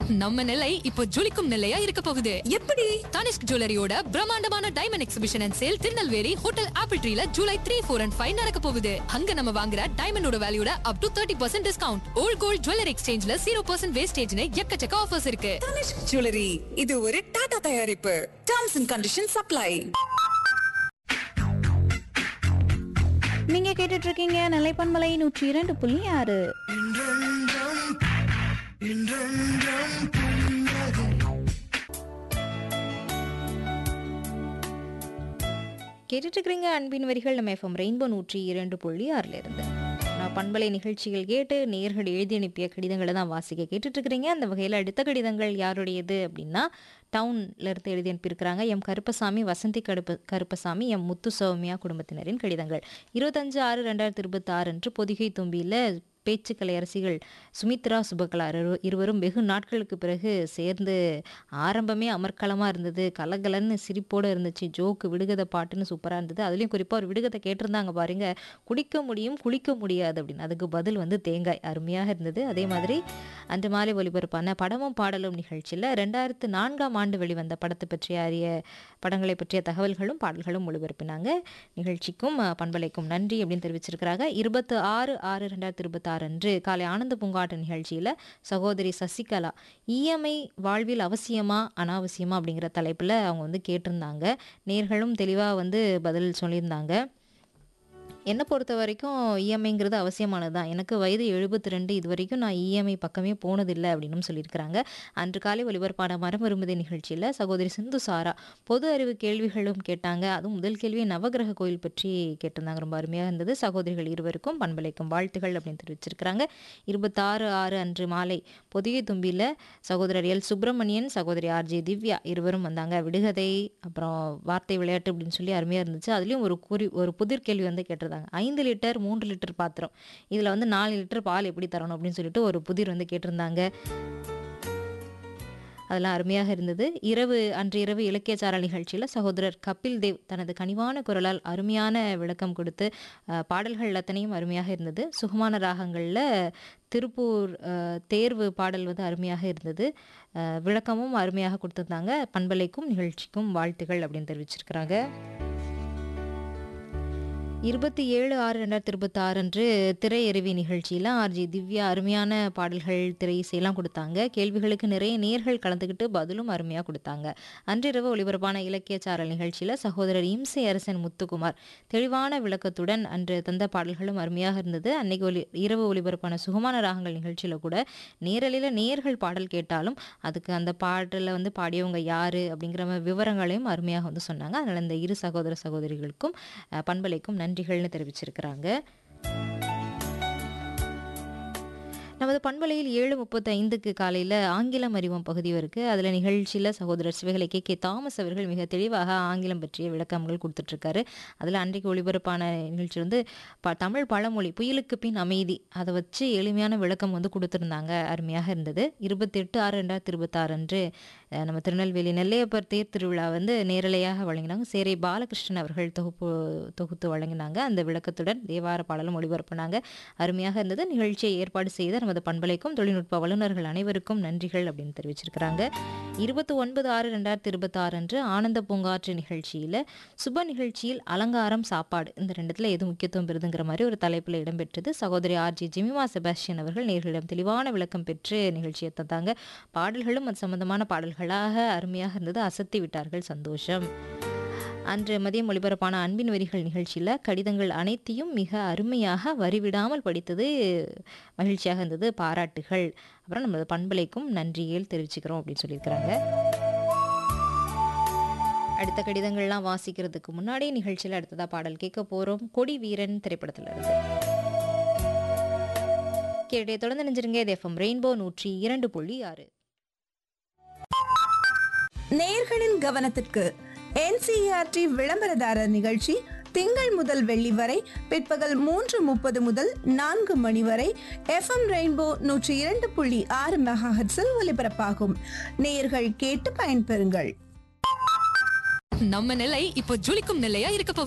நம்ம நிலை இப்போ ஜொலிக்கும் நிலையா இருக்க போகுது எப்படி தனிஷ்க் ஜுவல்லரியோட பிரம்மாண்டமான diamond exhibition and sale Tirunelveli hotel Apple ட்ரீல July three four and five நடக்க போகுது அங்க நம்ம வாங்குற டைமண்டோட வேல்யூட up to thirty percent discount old gold jewellery எக்ஸ்சேஞ்ச்ல ஜீரோ பர்சன்ட் வேஸ்டேஜ்னு எக்கச்சக்க ஆஃபர்ஸ் இருக்கு தனிஷ்க் ஜுவல்லரி இது ஒரு டாடா தயாரிப்பு டர்ம்ஸ் அண்ட் கண்டிஷன் சப்ளை நீங்க கேட்டுட்டு இருக்கீங்க நிலைப்பன்மலை நூற்றி இரண்டு புள்ளி ஆறு கேட்டுட்டு இருக்கிறீங்க அன்பின் வரிகள் நம்ம எஃப்எம் ரெயின்போ நூற்றி இரண்டு புள்ளி ஆறுல இருந்து நான் பண்பலை நிகழ்ச்சிகள் கேட்டு நேர்கள் எழுதி அனுப்பிய கடிதங்களை தான் வாசிக்க கேட்டுட்டு இருக்கிறீங்க அந்த வகையில் அடுத்த கடிதங்கள் யாருடையது அப்படின்னா டவுன்ல இருந்து எழுதி அனுப்பியிருக்கிறாங்க எம் கருப்பசாமி வசந்தி கருப்ப கருப்பசாமி எம் முத்து சௌமியா குடும்பத்தினரின் கடிதங்கள் இருபத்தஞ்சு ஆறு ரெண்டாயிரத்தி இருபத்தி ஆறு அன்று பொதிகை தும்பியில் பேச்சுக்கலை அரசிகள் சுமித்ரா சுபகலா இரு- இருவரும் வெகு நாட்களுக்கு பிறகு சேர்ந்து ஆரம்பமே அமர்க்களமாக இருந்தது கலகலன்னு சிரிப்போடு இருந்துச்சு ஜோக்கு விடுகதை பாட்டுன்னு சூப்பராக இருந்தது அதுலேயும் குறிப்பாக ஒரு விடுகதை கேட்டிருந்தாங்க பாருங்க குடிக்க முடியும் குளிக்க முடியாது அப்படின்னு அதுக்கு பதில் வந்து தேங்காய் அருமையாக இருந்தது அதே மாதிரி அன்று மாலை ஒலிபரப்பான படமும் பாடலும் நிகழ்ச்சியில் ரெண்டாயிரத்து நான்காம் ஆண்டு வெளிவந்த படத்தை பற்றிய அறிய படங்களை பற்றிய தகவல்களும் பாடல்களும் ஒளிபரப்பினாங்க நிகழ்ச்சிக்கும் அஹ், பண்பலைக்கும் நன்றி அப்படின்னு தெரிவிச்சிருக்கிறாங்க இருபத்து ஆறு ஆறு ரெண்டாயிரத்தி இருபத்தாறு அன்று காலை ஆனந்த பூங்காட்டு நிகழ்ச்சியில் சகோதரி சசிகலா இஎம்ஐ வாழ்வில் அவசியமா அனாவசியமா அப்படிங்கிற தலைப்பில் அவங்க வந்து கேட்டிருந்தாங்க நேர்களும் தெளிவாக வந்து பதில் சொல்லியிருந்தாங்க என்னை பொறுத்த வரைக்கும் இஎம்ஐங்கிறது அவசியமானது தான் எனக்கு வயது எழுபத்தி ரெண்டு இது வரைக்கும் நான் இஎம்ஐ பக்கமே போனதில்லை அப்படின்னு சொல்லியிருக்கிறாங்க அன்று காலை ஒலிபரப்பான மரம் விரும்புதை நிகழ்ச்சியில் சகோதரி சிந்து சாரா பொது அறிவு கேள்விகளும் கேட்டாங்க அதுவும் முதல் கேள்வி நவகிரக கோயில் பற்றி கேட்டிருந்தாங்க ரொம்ப அருமையாக இருந்தது சகோதரிகள் இருவருக்கும் பண்பலைக்கும் வாழ்த்துகள் அப்படின்னு தெரிவிச்சிருக்கிறாங்க இருபத்தாறு ஆறு அன்று மாலை பொதிகை தும்பியில் சகோதரர் எல் சுப்பிரமணியன் சகோதரி ஆர்ஜே திவ்யா இருவரும் வந்தாங்க விடுகதை அப்புறம் வார்த்தை விளையாட்டு அப்படின்னு சொல்லி அருமையாக இருந்துச்சு அதுலேயும் ஒரு குறி ஒரு புதிர் கேள்வி வந்து கேட்டிருந்தாங்க ஐந்து லிட்டர் மூன்று லிட்டர் பாத்திரம் இதில் வந்து நாலு லிட்டர் பால் எப்படி தரணும் அப்படின்னு சொல்லிட்டு ஒரு புதிர் வந்து கேட்டிருந்தாங்க அதெல்லாம் அருமையாக இருந்தது இரவு அன்று இரவு இலக்கியச்சாரல் நிகழ்ச்சியில் சகோதரர் கபில் தேவ் தனது கனிவான குரலால் அருமையான விளக்கம் கொடுத்து அஹ், பாடல்கள் அத்தனையும் அருமையாக இருந்தது சுகமான ராகங்களில் திருப்பூர் அஹ், தேர்வு பாடல் வந்து அருமையாக இருந்தது அஹ், விளக்கமும் அருமையாக கொடுத்துருந்தாங்க பண்பலைக்கும் நிகழ்ச்சிக்கும் வாழ்த்துகள் அப்படின்னு தெரிவிச்சிருக்கிறாங்க இருபத்தி ஏழு ஆறு ரெண்டாயிரத்தி இருபத்தாறு அன்று திரையருவி நிகழ்ச்சியில் ஆர்ஜி திவ்யா அருமையான பாடல்கள் திரை இசையெல்லாம் கொடுத்தாங்க கேள்விகளுக்கு நிறைய நேர்கள் கலந்துக்கிட்டு பதிலும் அருமையாக கொடுத்தாங்க அன்றிரவு ஒளிபரப்பான இலக்கியச்சாரல் நிகழ்ச்சியில் சகோதரர் இம்சை அரசன் முத்துக்குமார் தெளிவான விளக்கத்துடன் அன்று தந்த பாடல்களும் அருமையாக இருந்தது அன்னைக்கு ஒலி இரவு ஒளிபரப்பான சுகமான ராகங்கள் நிகழ்ச்சியில் கூட நேரலையில் நேர்கள் பாடல் கேட்டாலும் அதுக்கு அந்த பாடலில் வந்து பாடியவங்க யார் அப்படிங்கிற மாதிரி விவரங்களையும் அருமையாக வந்து சொன்னாங்க அதனால் இந்த இரு சகோதர சகோதரிகளுக்கும் அஹ், பண்பலைக்கும் நன்றிகள்னு தெரிவிச்சிருக்கிறாங்க நமது பண்பலையில் ஏழு முப்பத்தி ஐந்துக்கு காலையில் ஆங்கிலம் அறிவோம் பகுதி இருக்குது அதில் நிகழ்ச்சியில் சகோதரர் சிவகலை கே கே தாமஸ் அவர்கள் மிக தெளிவாக ஆங்கிலம் பற்றிய விளக்கங்கள் கொடுத்துட்ருக்காரு அதில் அன்றைக்கு ஒளிபரப்பான நிகழ்ச்சி வந்து ப தமிழ் பழமொழி புயலுக்கு பின் அமைதி அதை வச்சு எளிமையான விளக்கம் வந்து கொடுத்துருந்தாங்க அருமையாக இருந்தது இருபத்தெட்டு ஆறு ரெண்டாயிரத்தி இருபத்தாறு அன்று அஹ், நம்ம திருநெல்வேலி நெல்லையப்பர் தேர் திருவிழா வந்து நேரலையாக வழங்கினாங்க சேரை பாலகிருஷ்ணன் அவர்கள் தொகுப்பு தொகுத்து வழங்கினாங்க அந்த விளக்கத்துடன் தேவார பாடலும் ஒளிபரப்பினாங்க அருமையாக இருந்தது நிகழ்ச்சியை ஏற்பாடு செய்த நமது பண்பலைக்கும் தொழில்நுட்ப வல்லுநர்கள் அனைவருக்கும் நன்றிகள் அப்படின்னு தெரிவிச்சிருக்கிறாங்க இருபத்தி ஒன்பது ஆறு ரெண்டாயிரத்தி இருபத்தாறு அன்று ஆனந்த பூங்காற்று நிகழ்ச்சியில் சுப நிகழ்ச்சியில் அலங்காரம் சாப்பாடு இந்த ரெண்டுத்தில் எது முக்கியத்துவம் பெறுதுங்கிற மாதிரி ஒரு தலைப்பில் இடம்பெற்றது சகோதரி ஆர்ஜி ஜெமிமா செபாஸ்டியன் அவர்கள் நேர்களிடம் தெளிவான விளக்கம் பெற்று நிகழ்ச்சியை தந்தாங்க பாடல்களும் அது சம்பந்தமான பாடல்களாக அருமையாக இருந்தது அசத்தி விட்டார்கள் சந்தோஷம் அன்று மதியம் ஒளிபரப்பான அன்பின் வரிகள் நிகழ்ச்சியில் கடிதங்கள் அனைத்தையும் மிக அருமையாக வரிவிடாமல் படித்தது மகிழ்ச்சியாக இருந்தது பாராட்டுகள் அப்புறம் நமது பண்பலைக்கும் நன்றிகள் தெரிவிச்சுக்கிறோம் அப்படின்னு சொல்லியிருக்கிறாங்க அடுத்த கடிதங்கள்லாம் வாசிக்கிறதுக்கு முன்னாடி நிகழ்ச்சியில் அடுத்ததா பாடல் கேட்க போகிறோம் கொடி வீரன் திரைப்படத்தில் இருந்து கேட்டே தொடர்ந்து நினைஞ்சிருங்க இது எஃப்எம் ரெயின்போ நூற்றி இரண்டு புள்ளி ஆறு நேர்களின் கவனத்திற்கு என்சிஆர்டி விளம்பரதாரர் நிகழ்ச்சி திங்கள் முதல் வெள்ளி வரை பிற்பகல் மூன்று முப்பது முதல் நான்கு மணி வரை எஃப்எம் ரெயின்போ நூற்றி இரண்டு புள்ளி ஆறு மெகாஹெட்ஸில் ஒலிபரப்பாகும் நேயர்கள் கேட்டு பயன்பெறுங்கள் நம்ம நிலை இப்போ ஜொலிக்கும் நிலையா இருக்க போகுது